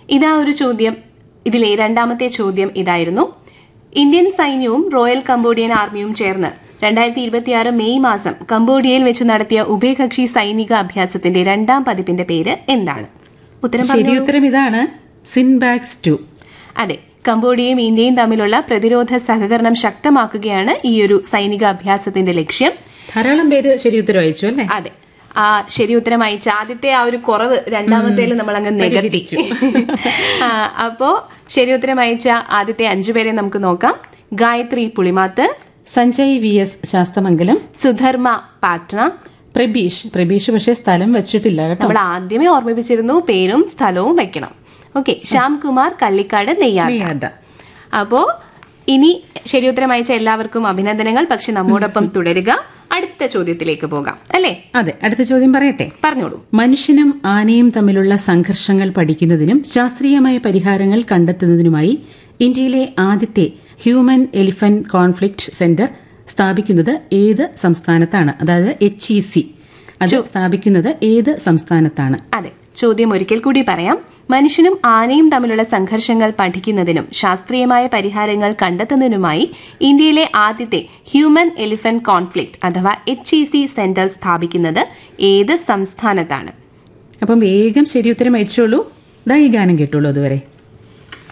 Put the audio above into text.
ഇതാ ഒരു ചോദ്യം ഇതിലെ രണ്ടാമത്തെ ചോദ്യം ഇതായിരുന്നു ഇന്ത്യൻ സൈന്യവും റോയൽ കംബോഡിയൻ ആർമിയും ചേർന്ന് രണ്ടായിരത്തി ഇരുപത്തിയാറ് മെയ് മാസം കംബോഡിയയിൽ വെച്ച് നടത്തിയ ഉഭയകക്ഷി സൈനിക അഭ്യാസത്തിന്റെ രണ്ടാം പതിപ്പിന്റെ പേര് എന്താണ് ഉത്തരം ശരി പറഞ്ഞോളൂ. ഉത്തരം ഇതാണ് സിൻബാക്സ് ടു അതെ കംബോഡിയയും ഇന്ത്യയും തമ്മിലുള്ള പ്രതിരോധ സഹകരണം ശക്തമാക്കുകയാണ് ഈ ഒരു സൈനിക അഭ്യാസത്തിന്റെ ലക്ഷ്യം ധാരാളം പേര് ശരി ഉത്തരം അയച്ചു അല്ലേ അതെ ആ ശരി ഉത്തരം അയച്ച ആദ്യത്തെ ആ ഒരു കുറവ് രണ്ടാമത്തേൽ നമ്മൾ അങ്ങ് നികത്തി ആ, അപ്പോ ശരി ഉത്തരം അയച്ച ആദ്യത്തെ അഞ്ചുപേരെ നമുക്ക് നോക്കാം ഗായത്രി പുളിമാത്ത് സഞ്ജയ് വി എസ് ശാസ്തമംഗലം സുധർമ്മ പാറ്റ്ന പ്രബീഷ് പ്രബീഷ് പക്ഷേ സ്ഥലം വെച്ചിട്ടില്ല കേട്ടോ നമ്മൾ ആദ്യമേ ഓർമ്മിപ്പിച്ചിരുന്നു പേരും സ്ഥലവും വെക്കണം ഓക്കെ ശ്യാംകുമാർ കള്ളിക്കാട് നെയ്യാർ നെയ്യാർഡ. അപ്പോ ഇനി ശരിയുത്തരം അയച്ച എല്ലാവർക്കും അഭിനന്ദനങ്ങൾ പക്ഷെ നമ്മോടൊപ്പം തുടരുക അടുത്ത ചോദ്യത്തിലേക്ക് പോകാം അല്ലേ അതെ അടുത്ത ചോദ്യം പറയട്ടെ പറഞ്ഞോളൂ മനുഷ്യനും ആനയും തമ്മിലുള്ള സംഘർഷങ്ങൾ പഠിക്കുന്നതിനും ശാസ്ത്രീയമായ പരിഹാരങ്ങൾ കണ്ടെത്തുന്നതിനുമായി ഇന്ത്യയിലെ ആദ്യത്തെ ഹ്യൂമൻ എലിഫന്റ് കോൺഫ്ലിക്റ്റ് സെന്റർ സ്ഥാപിക്കുന്നത് ഏത് സംസ്ഥാനത്താണ് അതായത് എച്ച് ഇ സി അത് സ്ഥാപിക്കുന്നത് ഏത് സംസ്ഥാനത്താണ് അതെ ചോദ്യം ഒരിക്കൽ കൂടി പറയാം മനുഷ്യനും ആനയും തമ്മിലുള്ള സംഘർഷങ്ങൾ പഠിക്കുന്നതിനും ശാസ്ത്രീയമായ പരിഹാരങ്ങൾ കണ്ടെത്തുന്നതിനുമായി ഇന്ത്യയിലെ ആദ്യത്തെ ഹ്യൂമൻ എലിഫന്റ് കോൺഫ്ലിക്റ്റ് അഥവാ എച്ച് ഇ സി സെന്റർ സ്ഥാപിക്കുന്നത് ഏത് സംസ്ഥാനത്താണ് അപ്പം വേഗം ശരി ഉത്തരം അയച്ചോളൂ ദാ ഈ ഗാനം കേട്ടോളൂ അതുവരെ